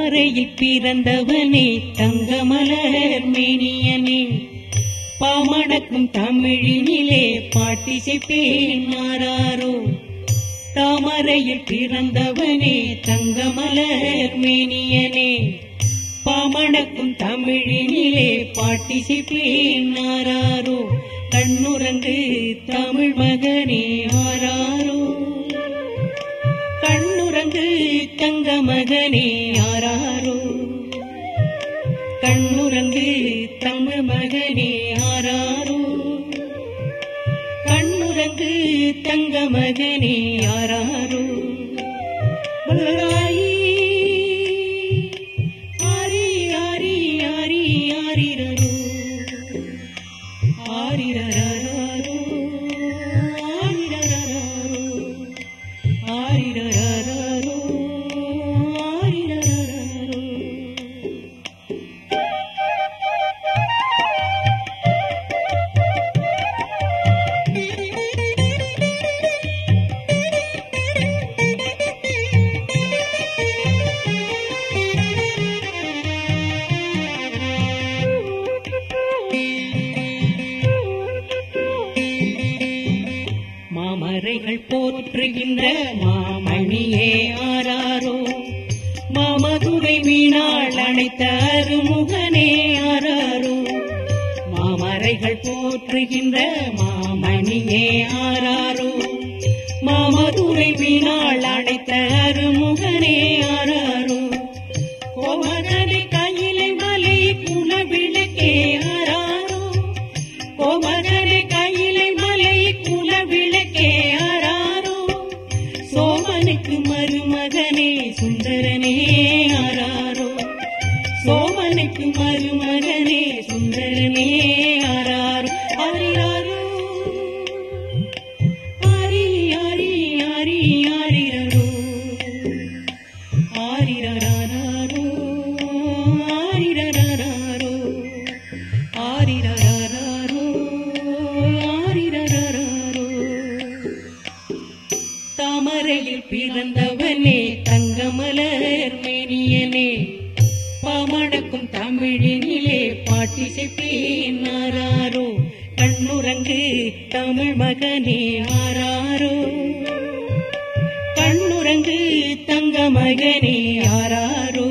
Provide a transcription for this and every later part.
தாமரையில் பிறந்தவனே தங்கமலர் மேனியனே பாமணக்கும் தமிழினிலே பாட்டிசைப்பேன் மாறாரோ தாமரையில் பிறந்தவனே தங்கமலர் மேனியனே பாமணக்கும் தமிழினிலே பாட்டிசைப்பேன் ஆராரோ கண்ணுறங்கு தமிழ் மகனே ஆராரோ கண்ணுறங்கு தங்க மகனே ஆராரோ கண்ணுறங்கு தமிழ் மகனே ஆராரோ கண்ணுறங்கு தங்க மகனே ஆராரோ மலராயி ஆரி ஆரி ஆரி ஆரிரரோ ஆரிரரரோ ஆரிரரரோ ஆரிரரரோ ஆரிரரரோ மாமரைகள் போற்றுகின்ற மாமணியே ஆராரோ மாமதுரை மீனாள் அணைத்த அருமுகனே ஆராரோ மாமரைகள் போற்றுகின்ற மாமணியே ஆராரோ மாமதுரை மீனாள் அணைத்த அருமுகனே ஆராரோ கோமகனை கையிலை மலை குல விளக்கே ஆராரோ கோமகனை கையிலை மலை குல விளக்கே ஆராரோ சோமனுக்கு மருமகனே சுந்தரனே ஆராரோ சோமனுக்கு மருமகனே சுந்தரனே ஆராரோ ஆரிராரோ ஆரி ஆரி ஆரி ஆரிரரோ ஆரிரராரோ ஆரிரராரோ ஆரிரராரோ ஆரிரராரோ தாமரையில் பிறந்தவனே தங்கமலர் மேனியனே பாமணக்கும் தமிழினிலே பாட்டிசைப்பேன் ஆராரோ கண்ணுறங்கு தமிழ் மகனே ஆராரோ கண்ணுறங்கு தங்க மகனே ஆராரோ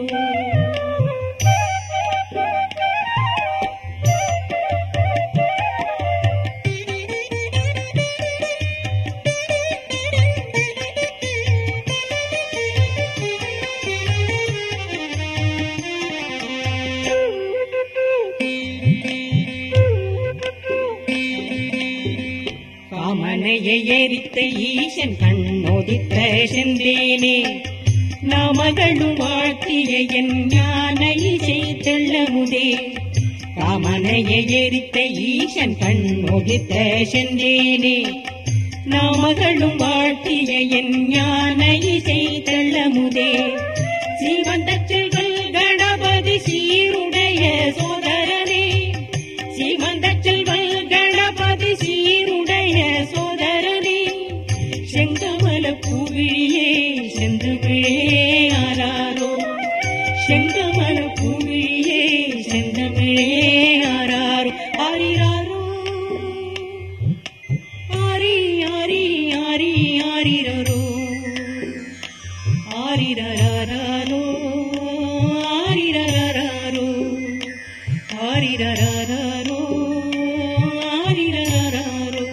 காமனையை எரித்த ஈசன் கண்ணோதித்த செந்தேனே நாமகளும் வாழ்த்திய என் ஞான இசை தெள்ளமுதே காமனையை எரித்த ஈசன் கண்ணோதித்த செந்தேனே நாமகளும் வாழ்த்திய என் ஞான இசை தெள்ளமுதே சீவந்த செல்வல் கணபதி சீருடைய சோதரனே சீமந்த செல்வல் கணபதி சீருடைய சோதரனே செங்கமல பூவிழியே செந்தமிழே ஆராரோ செங்கமல பூவிழியே செந்தமிழே ஆராரோ ஆரிராரோ ஆரி ஆரி ஆரி ஆரிரரோ ஆரிரராரோ ஆரிரராரோ ஆரிரராரோ ஆரிரராரோ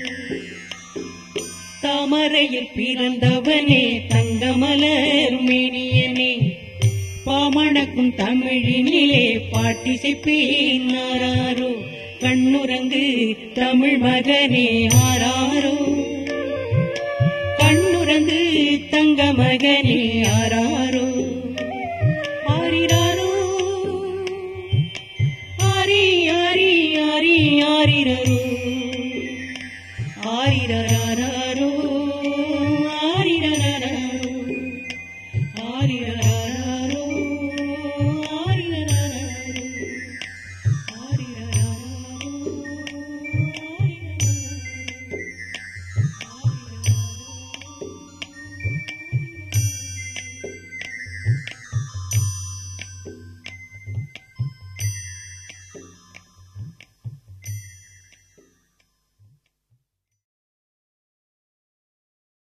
தாமரையில் பிறந்தவனே தங்கமலர் மேனியனே பாமணக்கும் தமிழினிலே பாட்டிசைப்பேன் ஆராரோ கண்ணுறங்கு தமிழ் மகனே ஆராரோ கண்ணுறங்கு தங்க மகனே ஆராரோ ஆரிராரோ ஆரி ஆரி ஆரி ஆரிரரோ ஆரிரராரோ